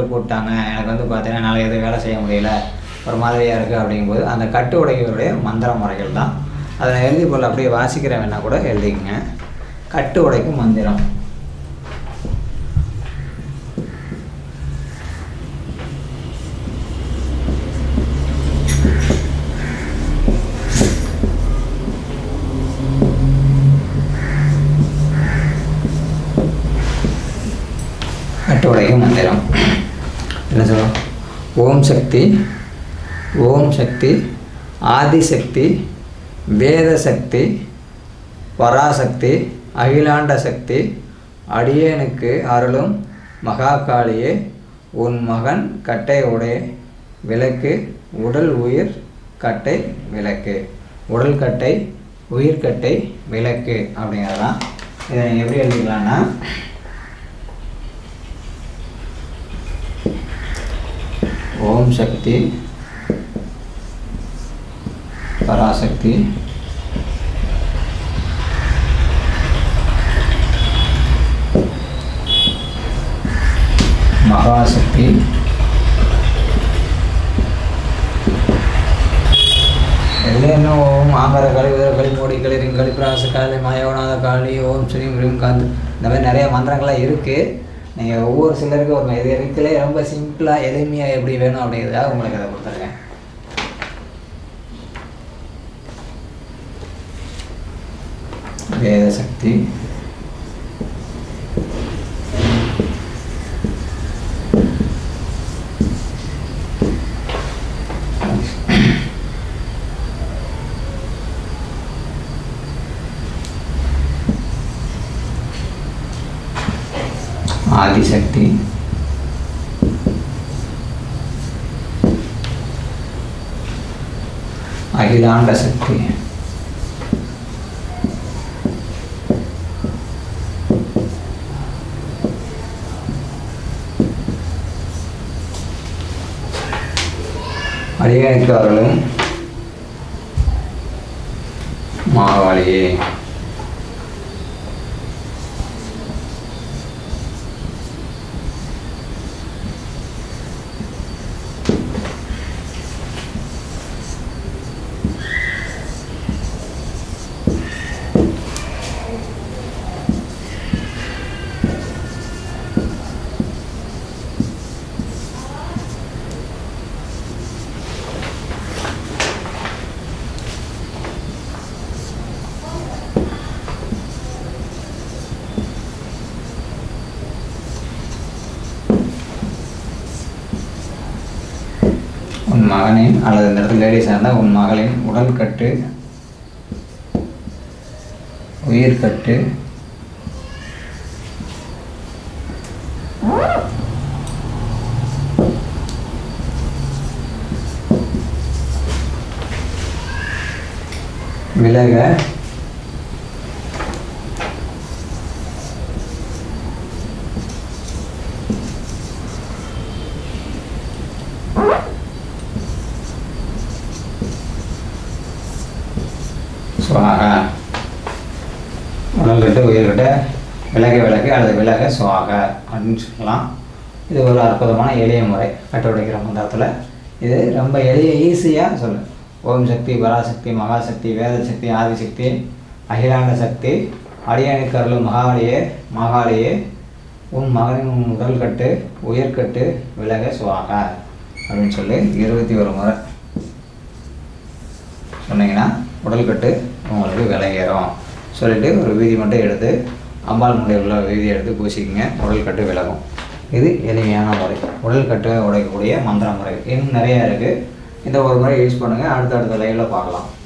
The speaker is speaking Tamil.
போட்டாங்க எனக்கு வந்து பார்த்தீங்கன்னா என்னால் எதுவும் வேலை செய்ய முடியல ஒரு மாதிரியாக இருக்குது அப்படிங்கும்போது அந்த கட்டு உடைகளுடைய மந்திர முறைகள் தான் அதை நான் எழுதி போல் அப்படியே வாசிக்கிறேன் வேணா கூட எழுதிக்கங்க கட்டு உடைக்கும் மந்திரம் கட்டு உடைக்கும் மந்திரம் என்ன சொல்லும் ஓம் சக்தி ஓம் சக்தி ஆதிசக்தி வேத சக்தி பராசக்தி அகிலாண்ட சக்தி அடியேனுக்கு அருளும் மகாகாளியே உன் மகன் கட்டை உடைய விளக்கு உடல் உயிர் கட்டை விளக்கு உடல் கட்டை உயிர் கட்டை விளக்கு அப்படிங்கிறதான் இதை நீங்கள் எப்படி எழுதிக்கலாம்னா ஓம் சக்தி பராசக்தி மகாசக்தி எல்லாம் ஓம் ஆகார காளி உதர காளி மோடி காளி ரிங் காளி பிராச காளி மாயவநாத காளி ஓம் ஸ்ரீம் ரீம் காந்த் இந்த மாதிரி நிறைய மந்திரங்கள்லாம் இருக்குது நீங்கள் ஒவ்வொரு சிலருக்கு ஒரு இது இருக்குல்லே ரொம்ப சிம்பிளாக எளிமையாக எப்படி வேணும் அப்படிங்கிறதுக்காக உங்களுக்கு அதை கொடுத்துருக்கேன் வேத சக்தி ஆதிசக்தி அகிலாண்ட சக்தி அடியனுக்கு அருளும் மாவாளியே உன் மகனின் அல்லது இந்த இடத்துல லேடிஸாக இருந்தால் உன் மகளின் உடல் கட்டு உயிர் கட்டு விலக சுவாகா உடல் கட்டு உயிர் கட்டு விலக விலகு அல்லது விலக சுவாக அப்படின்னு சொல்லலாம் இது ஒரு அற்புதமான எளிய முறை கட்டு உடைக்கிற மந்திரத்தில் இது ரொம்ப எளிய ஈஸியாக சொல்லு ஓம் சக்தி பராசக்தி மகாசக்தி வேதசக்தி ஆதிசக்தி அகிலாண்ட சக்தி அடியானுக்கு அருளும் மகாவலியே மகாலியே உன் மகனின் உன் உடல் கட்டு உயிர்கட்டு விலக சுவாக அப்படின்னு சொல்லி இருபத்தி ஒரு முறை சொன்னீங்கன்னா உடல்கட்டு உங்களுக்கு விலகிடும் சொல்லிட்டு ஒரு வீதி மட்டும் எடுத்து அம்பாள் முறை உள்ள வீதி எடுத்து பூசிக்கங்க உடல்கட்டு விலகும் இது எளிமையான முறை உடல்கட்டு உடைக்கக்கூடிய மந்திர முறை இன்னும் நிறையா இருக்குது இந்த ஒரு முறை யூஸ் பண்ணுங்கள் அடுத்த அடுத்த லைவில் பார்க்கலாம்